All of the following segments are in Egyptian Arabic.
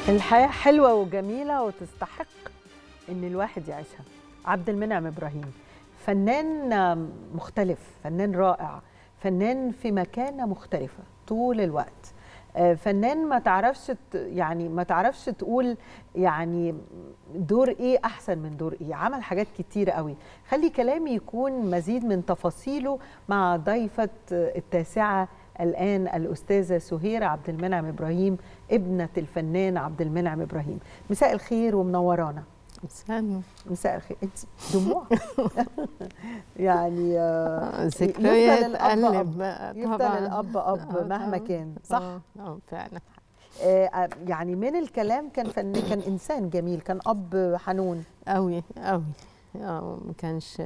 الحياة حلوة وجميلة وتستحق إن الواحد يعيشها عبد المنعم إبراهيم فنان مختلف فنان رائع فنان في مكانة مختلفة طول الوقت آه، فنان ما تعرفش ت- يعني ما تعرفش تقول يعني دور ايه احسن من دور ايه عمل حاجات كتير قوي خلي كلامي يكون مزيد من تفاصيله مع ضيفة التاسعة الآن الأستاذة سهيرة عبد المنعم إبراهيم ابنة الفنان عبد المنعم إبراهيم مساء الخير ومنورانا استنى مساء الخير انت دموع يعني آه، ذكريات يفضل الأب قلب أب. بقى يفضل طبعاً. الأب أب آه، مهما آه. كان صح اه اه فعلا آه، آه، يعني من الكلام كان فن كان إنسان جميل كان أب حنون قوي قوي اه ما كانش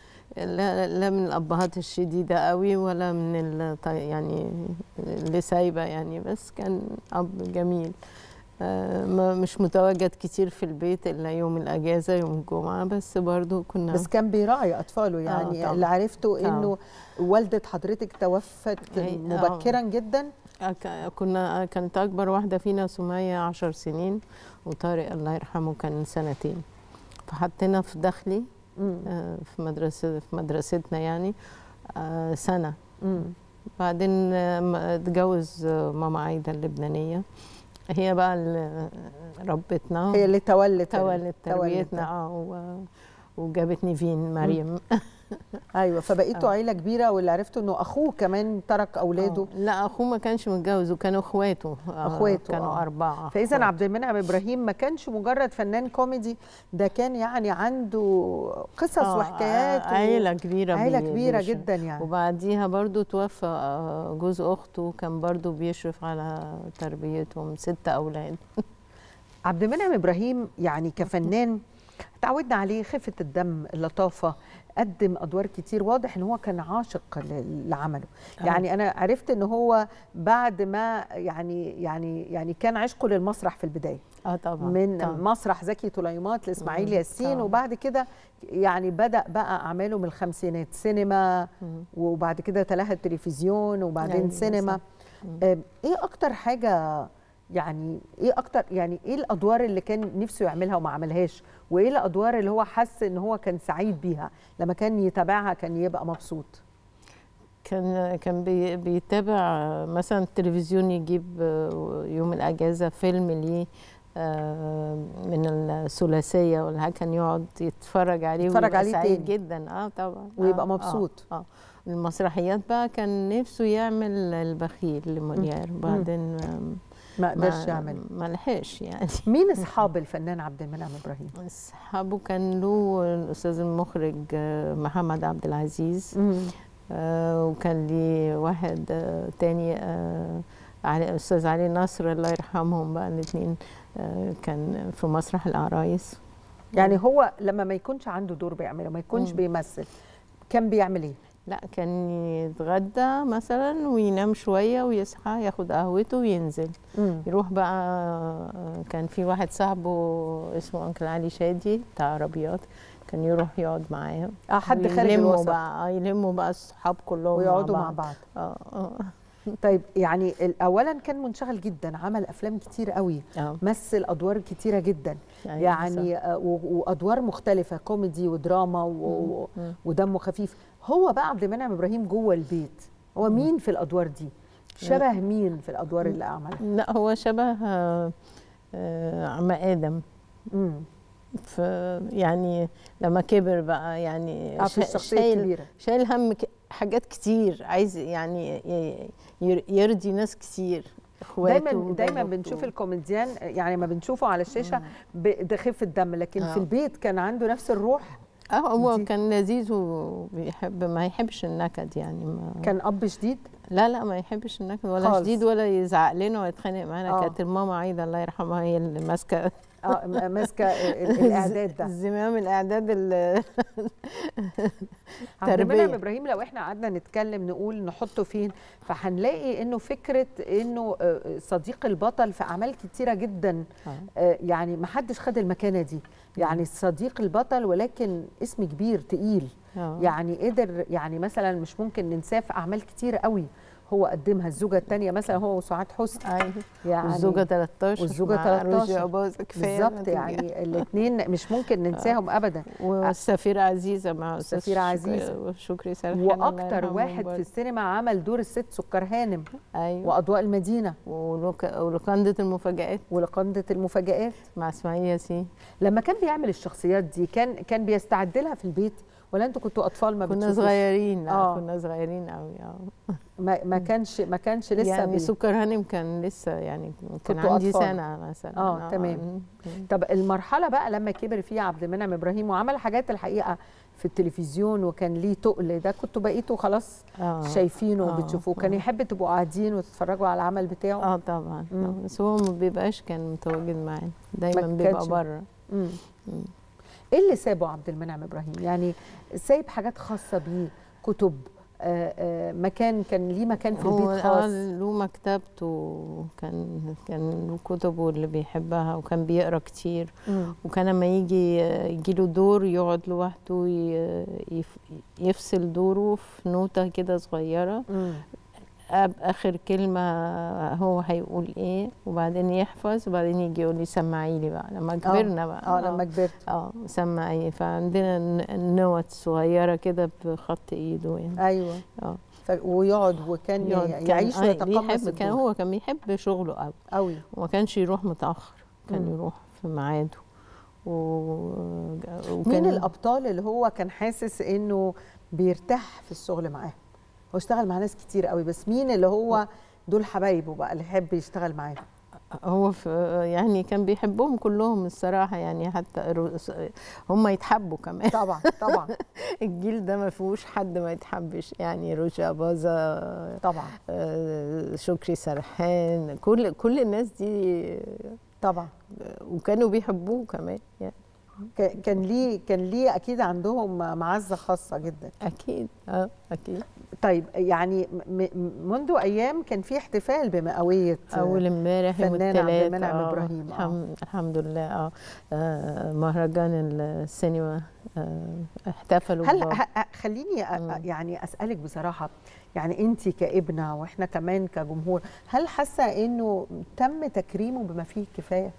لا, لا من الابهات الشديده قوي ولا من ال- يعني اللي سايبه يعني بس كان اب جميل آه، ما مش متواجد كتير في البيت الا يوم الاجازه يوم الجمعه بس برضو كنا بس كان بيراعي أطفاله يعني طبعاً. اللي عرفته طبعاً. إنه والدة حضرتك توفت هي- آه. مبكرا جدا أك- كنا كانت أكبر واحدة فينا سمية عشر سنين وطارق الله يرحمه كان سنتين فحطينا في داخلي مم. آه، في مدرسة في مدرستنا يعني آه، سنة مم. بعدين آه، م- اتجوز آه، ماما عايدة اللبنانية هي بقى اللي ربتنا هي اللي تولت تولت تولت تربيتنا اه و- وجابت نيفين مريم ايوه فبقيتوا آه. عيله كبيره واللي عرفته انه اخوه كمان ترك اولاده آه، لا اخوه ما كانش متجوز وكانوا اخواته آه، أخواته، كانوا آه. اربعه فاذا أخوات. عبد المنعم ابراهيم ما كانش مجرد فنان كوميدي ده كان يعني عنده قصص آه، وحكايات و- عيلة كبيرة عيله بي- كبيره بيشرف. جدا يعني وبعديها برضو توفى آه، جوز أخته كان برضو بيشرف على تربيتهم ست أولاد عبد المنعم ابراهيم يعني كفنان تعودنا عليه خفه الدم اللطافه قدم ادوار كتير واضح ان هو كان عاشق ل- لعمله آه. يعني انا عرفت ان هو بعد ما يعني يعني يعني كان عشقه للمسرح في البدايه اه طبعا من طبعا. مسرح زكي طليمات لاسماعيل مم، ياسين طبعا. وبعد كده يعني بدا بقى اعماله من الخمسينات سينما مم. وبعد كده تلاها التلفزيون وبعدين أيوة، سينما صح. مم. آم، ايه اكتر حاجه يعني ايه اكتر يعني ايه الادوار اللي كان نفسه يعملها وما عملهاش وايه الادوار اللي هو حس ان هو كان سعيد بيها لما كان يتابعها كان يبقى مبسوط كان كان بي بيتابع آه، مثلا التلفزيون يجيب آه، يوم الأجازة فيلم ليه آه، من الثلاثية ولا حاجة كان يقعد يتفرج عليه يتفرج ويبقى عليه سعيد تاني. جدا اه طبعا ويبقى آه، مبسوط. اه, آه. المسرحيات بقى كان نفسه يعمل البخيل لمولير بعدين آم، ما قدرش ما- يعمل ما لحقش يعني مين اصحاب الفنان عبد المنعم ابراهيم اصحابه كان له الاستاذ المخرج آه، محمد عبد العزيز آه، وكان لي واحد آه، تاني آه، علي استاذ علي نصر الله يرحمهم بقى الاثنين كان في مسرح العرايس يعني هو لما ما يكونش عنده دور بيعمله ما يكونش مم. بيمثل كان بيعمل ايه لا كان يتغدى مثلا وينام شويه ويصحى ياخد قهوته وينزل مم. يروح بقى آه، كان في واحد صاحبه اسمه انكل علي شادي بتاع عربيات كان يروح يقعد معاهم اه حد خارج يلموا الوسط بقى آه، يلموا بقى الصحاب كلهم ويقعدوا مع بعض اه اه طيب يعني ال- اولا كان منشغل جدا عمل افلام كتير قوي اه مثل ادوار كتيره جدا أيوة يعني آه، و- وادوار مختلفه كوميدي ودراما و- و- مم. ودمه خفيف هو بقى عبد المنعم ابراهيم جوه البيت هو مين في الادوار دي شبه مين في الادوار اللي عملها لا هو شبه آه، آه، عم ادم امم ف يعني لما كبر بقى يعني اه في شا- الشخصيه شايل الكبيره شايل هم ك- حاجات كتير عايز يعني ي- ير- يرضي ناس كتير اخواته دايما دايما وزوجته. بنشوف الكوميديان يعني ما بنشوفه على الشاشه ب- ده خفه دم لكن آه. في البيت كان عنده نفس الروح اه هو دي. كان لذيذ وبيحب ما يحبش النكد يعني ما كان اب شديد لا لا ما يحبش النكد ولا خالص. شديد ولا يزعق لنا ولا يتخانق معانا آه. كانت الماما عايده الله يرحمها هي اللي ماسكه اه م- ماسكه ال- الاعداد ده زمام الاعداد ال- عبد المنعم تربية. ابراهيم لو احنا قعدنا نتكلم نقول نحطه فين فهنلاقي انه فكره انه آه، صديق البطل في اعمال كتيره جدا آه. آه، يعني ما حدش خد المكانه دي يعني صديق البطل ولكن اسم كبير تقيل آه. يعني قدر يعني مثلا مش ممكن ننساه في اعمال كتير قوي هو قدمها الزوجه الثانيه مثلا هو وسعاد حسني ايوه يعني والزوجه 13 والزوجة مع 13. روجي أباظة كفايه ما بالظبط تيجي. يعني الاثنين مش ممكن ننساهم ابدا والسفيرة عزيزة مع أستاذ السفيرة شك- عزيزة. شكري سرحان الله واكتر يرحمه واحد في برضه. السينما عمل دور الست سكر هانم ايوه واضواء المدينه ولوك- ولوكندة المفاجآت ولقندة المفاجآت مع اسماعيل ياسين لما كان بيعمل الشخصيات دي كان كان بيستعد لها في البيت ولا انتوا كنتوا اطفال ما كنا بتشوفوش؟ صغيرين لا آه. كنا صغيرين قوي اه ما, ما كانش ما كانش لسه يعني بي... سكر هانم كان لسه يعني كان كنتوا عندي أطفال. سنة مثلا آه، تمام. مم. طب المرحله بقى لما كبر فيها عبد المنعم ابراهيم وعمل حاجات الحقيقه في التلفزيون وكان ليه تقل ده كنتوا بقيتوا خلاص آه. شايفينه آه، وبتشوفوه كان آه. يحب تبقوا قاعدين وتتفرجوا على العمل بتاعه اه طبعا مم. آه، بس هو ما بيبقاش كان متواجد معانا دايما ما بيبقى كانش- بره مم. مم. ايه اللي سابه عبد المنعم ابراهيم يعني سايب حاجات خاصه بيه كتب آه آه مكان كان ليه مكان في هو البيت آه، خاص له مكتبته كان كان له كتبه اللي بيحبها وكان بيقرا كتير مم. وكان لما يجي يجي له دور يقعد لوحده ي- يف- يفصل دوره في نوتة كده صغيرة مم. أب آخر كلمة هو هيقول إيه وبعدين يحفظ وبعدين يجي يقول لي سمعي لي بقى لما كبرنا بقى اه لما كبرت اه سمعي فعندنا ن- نوت صغيرة كده بخط إيده يعني ايوه اه ف... ويقعد وكان يقعد- ي- كان- يعيش آه، ويتقمص بيحب كان الدور هو كان بيحب شغله قوي قوي وما كانش يروح متأخر كان مم. يروح في ميعاده و... وكان مين الابطال اللي هو كان حاسس انه بيرتاح في الشغل معاه هو اشتغل مع ناس كتير قوي بس مين اللي هو دول حبايبه بقى اللي يحب يشتغل معاه هو في يعني كان بيحبهم كلهم الصراحة يعني حتى الرو- هم يتحبوا كمان طبعا طبعا الجيل ده ما فيهوش حد ما يتحبش يعني روجا باظة طبعا آه، شكري سرحان كل كل الناس دي طبعا وكانوا بيحبوه كمان يعني ك- كان ليه كان ليه اكيد عندهم معزه خاصه جدا اكيد اه اكيد طيب يعني م- م- منذ ايام كان في احتفال بمئويه اول امبارح يوم فنان عبد الثلاث المنعم إبراهيم، آه. الحمد, الحمد لله اه, آه مهرجان السينما آه احتفلوا هل ببعض. ه- ه- خليني أ- مم. يعني اسالك بصراحه يعني انت كابنه واحنا كمان كجمهور هل حاسه انه تم تكريمه بما فيه الكفايه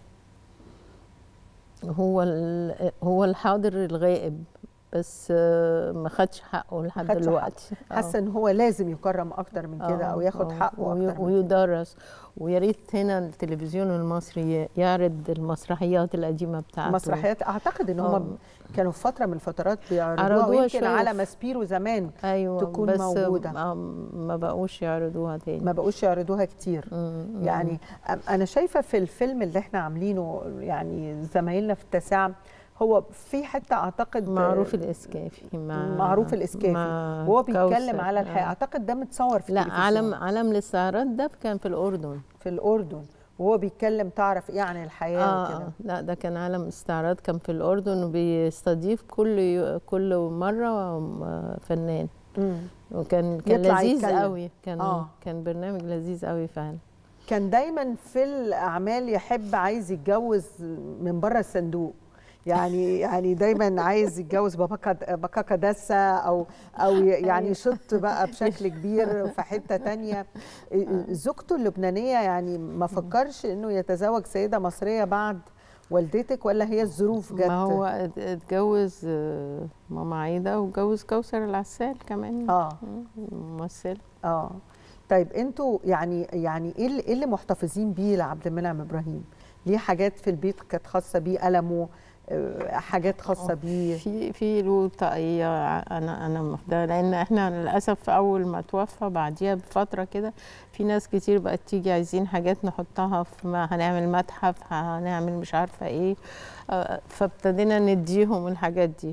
هو ال- هو الحاضر الغائب بس آه، ما خدش حقه لحد خدش دلوقتي آه. حاسه ان هو لازم يكرم اكتر من كده او آه، ياخد آه، حقه وي- اكتر من كده. ويدرس ويا ريت هنا التلفزيون المصري يعرض المسرحيات القديمه بتاعته مسرحيات اعتقد ان آه. هم كانوا في فتره من الفترات بيعرضوها عرضوها ويمكن شوية على في- ماسبيرو زمان ايوه تكون بس موجودة. ما, ما بقوش يعرضوها تاني ما بقوش يعرضوها كتير مم، مم. يعني أم- انا شايفه في الفيلم اللي احنا عاملينه يعني زمايلنا في التاسعه هو في حته اعتقد معروف الاسكافي مع معروف الاسكافي مع وهو بيتكلم كوثر. على الحياه آه. اعتقد ده متصور في لا التلفزيون علم علم الاستعراض ده كان في الاردن في الاردن وهو بيتكلم تعرف ايه عن الحياه آه وكده آه، لا ده كان عالم استعراض كان في الاردن وبيستضيف كل يو- كل مره آه، فنان مم. وكان كان يطلع لذيذ يتكلم. قوي كان آه. آه. كان برنامج لذيذ قوي فعلا كان دايما في الاعمال يحب عايز يتجوز من بره الصندوق يعني يعني دايما عايز يتجوز باباكا بكاكا داسه او او يعني يشط بقى بشكل كبير في حته تانية زوجته اللبنانيه يعني ما فكرش انه يتزوج سيده مصريه بعد والدتك ولا هي الظروف جت ما هو ات- اتجوز آه، ماما عايده واتجوز كوثر العسال كمان اه ممثل اه طيب انتوا يعني يعني ايه اللي, إيه اللي محتفظين بيه لعبد المنعم ابراهيم؟ ليه حاجات في البيت كانت خاصه بيه قلمه آه، حاجات خاصه بيه في في له طاقية انا انا ماخداها لان احنا للاسف اول ما توفى بعديها بفتره كده في ناس كتير بقت تيجي عايزين حاجات نحطها في ما هنعمل متحف هنعمل مش عارفه ايه آه، فابتدينا نديهم الحاجات دي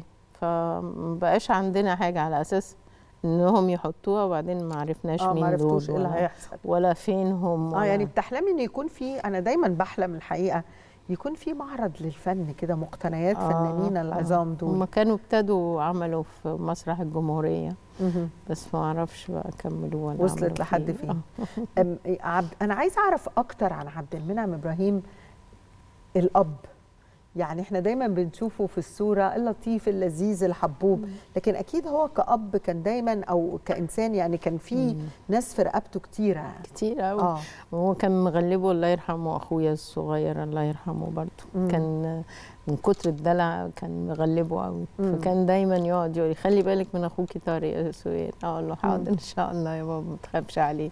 فمبقاش عندنا حاجه على اساس انهم يحطوها وبعدين ما عرفناش اه مين ما عرفتوش دول ايه اللي ولا, هيحصل ولا فين هم اه ولا- يعني بتحلمي ان يكون في انا دايما بحلم الحقيقه يكون في معرض للفن كده مقتنيات آه، فنانين العظام هم دول كانوا ابتدوا عملوا في مسرح الجمهوريه مهم. بس ما اعرفش بقى كملوا ولا وصلت عملوا لحد فيه. فين؟ آه. أم عبد انا عايزه اعرف اكتر عن عبد المنعم ابراهيم الاب يعني احنا دايما بنشوفه في الصوره اللطيف اللذيذ الحبوب لكن اكيد هو كأب كان دايما او كإنسان يعني كان في مم. ناس في رقبته كتيره كتير قوي اه وهو كان مغلبه الله يرحمه اخويا الصغير الله يرحمه برضه مم. كان من كتر الدلع كان مغلبه قوي مم. فكان دايما يقعد يقول لي خلي بالك من اخوكي طارق يا سهير اقول له حاضر ان شاء الله يا بابا ما تخافش عليه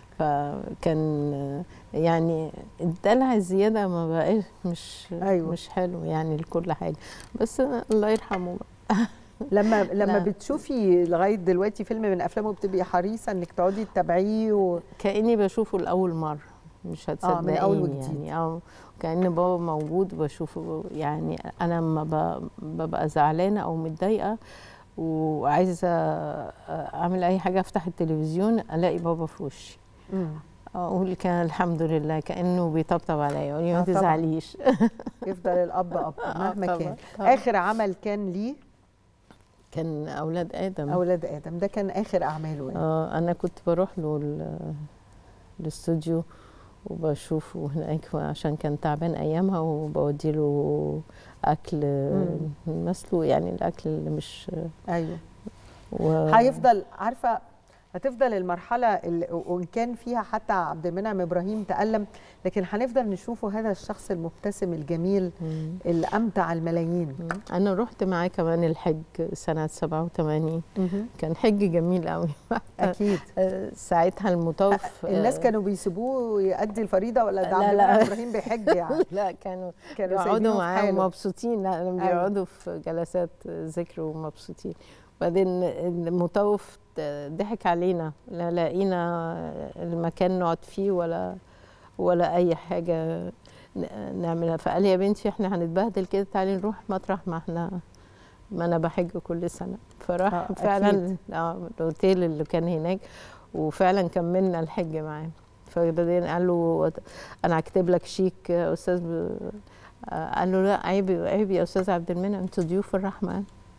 فكان يعني الدلع الزياده ما بقاش مش أيوة. مش حلو يعني لكل حاجه بس الله يرحمه بقى. لما لما لا. بتشوفي لغايه دلوقتي فيلم من افلامه بتبقي حريصه انك تقعدي تتابعيه و... كاني بشوفه لاول مره مش هتصدقيني من أول وجديد. يعني اه كان بابا موجود وبشوفه يعني انا لما ب- ببقى زعلانه او متضايقه وعايزه اعمل اي حاجه افتح التلفزيون الاقي بابا في وشي مم. اقول كان الحمد لله كانه بيطبطب عليا يقول لي آه ما طبعاً. تزعليش يفضل الاب اب آه مهما طبعاً، كان طبعاً. اخر عمل كان ليه كان اولاد ادم اولاد ادم ده كان اخر اعماله يعني. آه انا كنت بروح له ال- الاستوديو وبشوفه هناك عشان كان تعبان ايامها وبودي له اكل مم. مسلوق يعني الاكل اللي مش ايوه و... هيفضل عارفه هتفضل المرحله اللي وان كان فيها حتى عبد المنعم ابراهيم تالم لكن هنفضل نشوفه هذا الشخص المبتسم الجميل مم. اللي امتع الملايين مم. انا رحت معاه كمان الحج سنه 87 كان حج جميل قوي اكيد آه، ساعتها المطوف الناس آه، كانوا بيسيبوه يأدي الفريضه ولا ده لا، عبد لا. المنعم ابراهيم بيحج يعني لا كانوا كانوا سايبينه يقعدوا في معاه حاله. مبسوطين لا لما بيقعدوا في جلسات ذكر ومبسوطين بعدين المطوف ضحك علينا لا لقينا المكان نقعد فيه ولا ولا اي حاجه ن- نعملها فقال لي يا بنتي احنا هنتبهدل كده تعالي نروح مطرح ما احنا ما انا بحج كل سنه فراح آه، فعلا أكيد. اه الاوتيل اللي كان هناك وفعلا كملنا الحج معاه فبعدين قال له انا هكتب لك شيك يا استاذ ب... آه، قال له لا عيب عيب يا استاذ عبد المنعم انتوا ضيوف الرحمن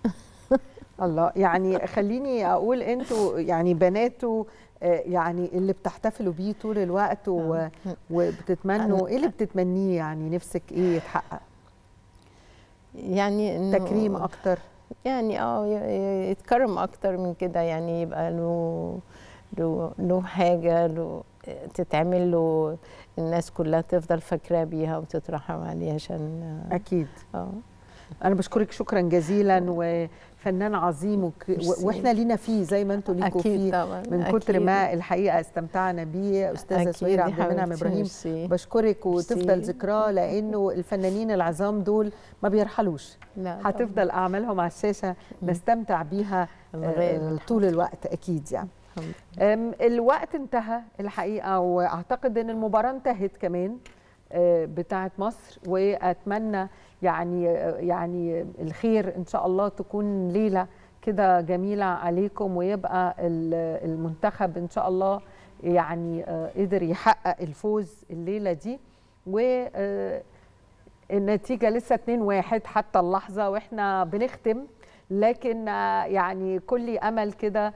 الله يعني خليني اقول انتوا يعني بناته آه، يعني اللي بتحتفلوا بيه طول الوقت و... آه. وبتتمنوا أنا- ايه اللي بتتمنيه يعني نفسك ايه يتحقق يعني انه تكريم اكتر يعني اه ي- ي- يتكرم اكتر من كده يعني يبقى له له له حاجه له تتعمل له الناس كلها تفضل فاكراه بيها وتترحم عليه عشان اكيد اه انا بشكرك شكرا جزيلا وفنان عظيم وك... و... ميرسي. واحنا لينا فيه زي ما انتوا ليكوا اكيد فيه طبعا من كتر أكيد. ما الحقيقه استمتعنا بيه استاذه أكيد سهير يا عبد المنعم حبيبتي، ابراهيم ميرسي. بشكرك وتفضل ميرسي. ذكراه لانه الفنانين العظام دول ما بيرحلوش لا هتفضل اعمالهم على الشاشه نستمتع بيها لغاية آه، طول الوقت اكيد يعني الحمد أم، الوقت انتهى الحقيقه واعتقد ان المباراه انتهت كمان آه، بتاعه مصر واتمنى يعني آه، يعني الخير ان شاء الله تكون ليله كده جميله عليكم ويبقى ال- المنتخب ان شاء الله يعني آه، قدر يحقق الفوز الليله دي و آه، النتيجة لسه 2-1 حتى اللحظة واحنا بنختم لكن آه، يعني كل أمل كده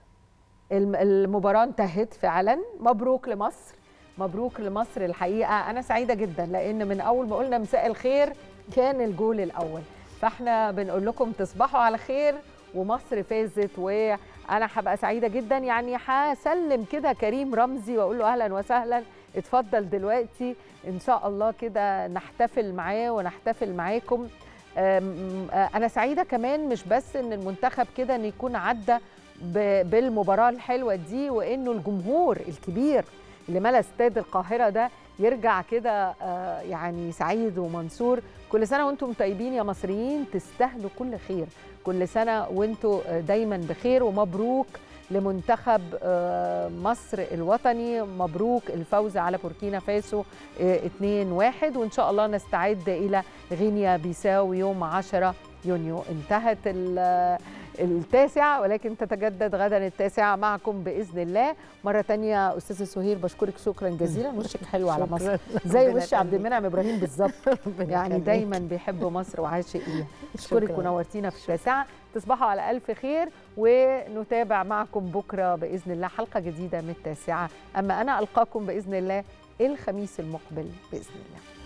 الم- المباراة انتهت فعلا مبروك لمصر مبروك لمصر الحقيقة أنا سعيدة جدا لأن من أول ما قلنا مساء الخير كان الجول الأول فاحنا بنقول لكم تصبحوا على خير ومصر فازت وأنا هبقى سعيدة جدا يعني هسلم كده كريم رمزي وأقول له أهلا وسهلا اتفضل دلوقتي إن شاء الله كده نحتفل معاه ونحتفل معاكم أم، آه، أنا سعيدة كمان مش بس إن المنتخب كده إن يكون عدى ب- بالمباراه الحلوه دي وانه الجمهور الكبير اللي ملا استاد القاهره ده يرجع كده آه، يعني سعيد ومنصور كل سنه وانتم طيبين يا مصريين تستاهلوا كل خير كل سنه وانتم آه، دايما بخير ومبروك لمنتخب آه، مصر الوطني مبروك الفوز على بوركينا فاسو آه، 2-1 وان شاء الله نستعد الى غينيا بيساو يوم 10 يونيو انتهت ال- التاسع ولكن تتجدد غدا التاسع معكم باذن الله مره تانية استاذه سهير بشكرك شكرا جزيلا وشك حلو على مصر شكراً. زي ربنا وش عبد يخليك. المنعم ابراهيم بالظبط ربنا يعني يخليك. دايما بيحب مصر وعاشق ليها اشكرك شكراً. ونورتينا في التاسعه تصبحوا على الف خير ونتابع معكم بكره باذن الله حلقه جديده من التاسعه اما انا القاكم باذن الله الخميس المقبل باذن الله